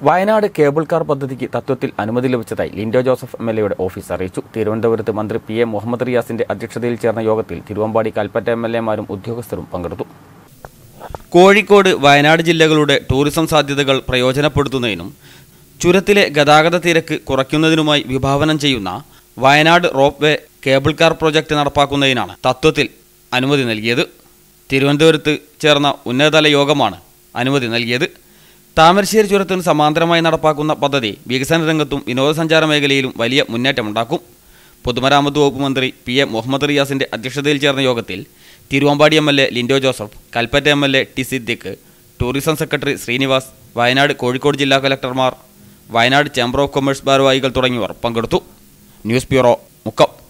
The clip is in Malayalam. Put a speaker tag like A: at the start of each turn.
A: വയനാട് കേബിൾ കാർ പദ്ധതിക്ക് തത്വത്തിൽ അനുമതി ലഭിച്ചതായി ലിൻഡോ ജോസഫ് എം എൽ എയുടെ ഓഫീസ് അറിയിച്ചു തിരുവനന്തപുരത്ത് മന്ത്രി പി എ മുഹമ്മദ് റിയാസിന്റെ അധ്യക്ഷതയിൽ ചേർന്ന യോഗത്തിൽ തിരുവമ്പാടി കൽപ്പറ്റ എം എൽ എമാരും ഉദ്യോഗസ്ഥരും പങ്കെടുത്തു കോഴിക്കോട് വയനാട് ജില്ലകളുടെ ടൂറിസം സാധ്യതകൾ പ്രയോജനപ്പെടുത്തുന്നതിനും ചുരത്തിലെ ഗതാഗത തിരക്ക് കുറയ്ക്കുന്നതിനുമായി വിഭാവനം ചെയ്യുന്ന Wayanad ropeway cable car project നടപ്പാക്കുന്നതിനാണ് തത്വത്തിൽ അനുമതി നൽകിയത് തിരുവനന്തപുരത്ത് ചേർന്ന ഉന്നതതല യോഗമാണ് അനുമതി നൽകിയത് താമരശ്ശേരി ചുരത്തിന് സമാന്തരമായി നടപ്പാക്കുന്ന പദ്ധതി വികസന രംഗത്തും വിനോദസഞ്ചാര മേഖലയിലും വലിയ മുന്നേറ്റമുണ്ടാക്കും പൊതുമരാമത്ത് വകുപ്പ് മന്ത്രി പി എ മുഹമ്മദ് റിയാസിന്റെ അധ്യക്ഷതയിൽ ചേർന്ന യോഗത്തിൽ Thiruvambady M L A Lindo Joseph Kalpetta M L A T Siddique tourism secretary Srinivas Wayanad Kozhikode ജില്ലാ കലക്ടർമാർ വയനാട് ചേംബർ ഓഫ് കൊമേഴ്സ് ഭാരവാഹികൾ തുടങ്ങിയവർ പങ്കെടുത്തു ന്യൂസ് ബ്യൂറോ മുക്കം